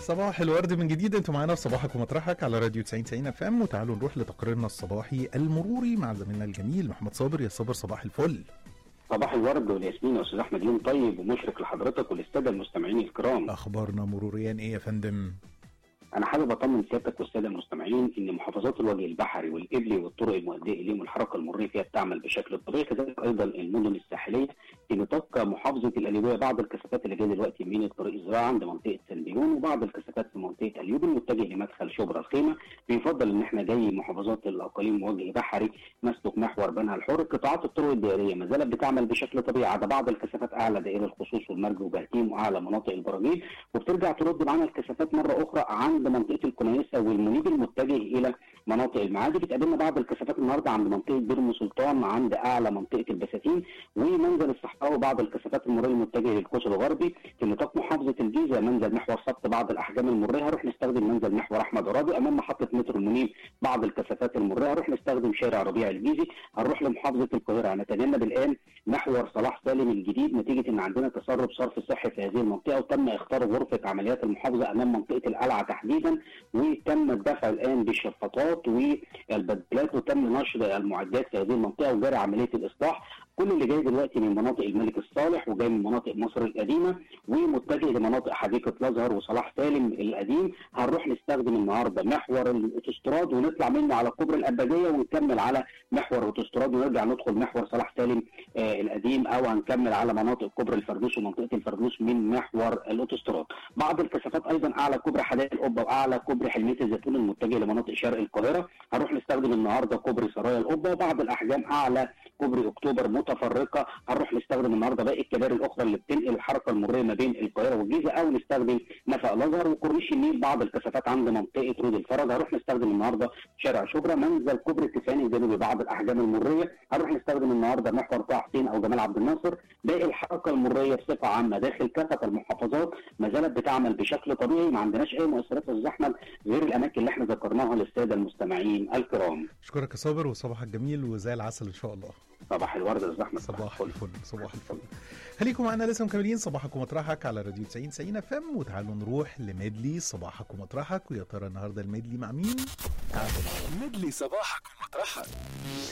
صباح الورد من جديد انتوا معانا في صباحك ومطرحك على راديو 90 90 اف ام وتعالوا نروح لتقريرنا الصباحي المروري مع زميلنا الجميل محمد صابر يا صابر صباح الفل صباح الورد والياسمين يا استاذ احمد يوم طيب ومشرق لحضرتك وللساده المستمعين الكرام اخبارنا مروريا ايه يا فندم انا حابب اطمن سيادتك والساده المستمعين ان محافظات الوجه البحري والقبلي والطرق المؤديه اليهم والحركه المروريه فيها بتعمل بشكل طبيعي كذلك ايضا المدن الساحليه في نطاق محافظه القليوبيه بعض الكثافات اللي جايه دلوقتي من الطريق الزراعي عند منطقه سنديون وبعض الكثافات في منطقه اليوب المتجه لمدخل شبرا الخيمه بيفضل ان احنا جاي محافظات الاقاليم وجه بحري نسلك محور بنها الحر قطاعات الطرق الدائريه ما زالت بتعمل بشكل طبيعي عدا بعض الكثافات اعلى دائره الخصوص والمرج وبهتيم واعلى مناطق البراجيل وبترجع ترد معانا الكثافات مره اخرى عند منطقه الكنيسه والمنيب المتجه الى مناطق المعادي بتقابلنا بعض الكثافات النهارده عند منطقه بيرم سلطان عند اعلى منطقه البساتين ومنزل الصحراوي وبعض الكثافات المروريه المتجهه للقوس الغربي في نطاق محافظه الجيزه منزل محور سبط بعض الاحجام المروريه هنروح نستخدم منزل محور احمد عرابي امام محطه مترو المنيب بعض الكثافات المروريه هنروح نستخدم شارع ربيع الجيزي هنروح لمحافظه القاهره هنتجنب الان محور صلاح سالم الجديد نتيجه ان عندنا تسرب صرف صحي في هذه المنطقه وتم اختار غرفه عمليات المحافظه امام منطقه القلعه تحديدا وتم الدفع الان بالشفاطات والبدلات وتم نشر المعدات في هذه المنطقه وجاري عمليه الاصلاح كل اللي جاي دلوقتي من مناطق الملك الصالح وجاي من مناطق مصر القديمه ومتجه لمناطق حديقه الازهر وصلاح سالم القديم هنروح نستخدم النهارده محور الاوتوستراد ونطلع منه على كوبري الابديه ونكمل على محور اوتوستراد ونرجع ندخل محور صلاح سالم آه القديم او هنكمل على مناطق كوبري الفردوس ومنطقه الفردوس من محور الاوتوستراد بعض الكثافات ايضا اعلى كوبري حدائق القبه واعلى كوبري حلميه الزيتون المتجه لمناطق شرق القاهره هنروح نستخدم النهارده كوبري سرايا القبه وبعض الاحجام اعلى كوبري اكتوبر متفرقه هنروح نستخدم النهارده باقي الكباري الاخرى اللي بتنقل الحركه المروريه ما بين القاهره والجيزه او نستخدم نفق الازهر وكورنيش النيل بعض الكثافات عند منطقه رود الفرج هنروح نستخدم النهارده شارع شبرا منزل كوبري التسعين الجنوبي بعض الاحجام المروريه هنروح نستخدم النهارده محور طه حسين او جمال عبد الناصر باقي الحركه المروريه بصفه عامه داخل كافه المحافظات ما زالت بتعمل بشكل طبيعي ما عندناش اي مؤثرات الزحمه غير الاماكن اللي احنا ذكرناها للساده المستمعين الكرام اشكرك يا صابر وصباحك جميل وزي العسل ان شاء الله صباح الورد الزحمه صباح الفل صباح الفل خليكم معنا لسه مكملين صباحك ومطرحك على راديو 90 90 اف ام وتعالوا نروح لميدلي صباحك ومطرحك ويا ترى النهارده الميدلي مع مين؟ مدلي صباحك ومطرحك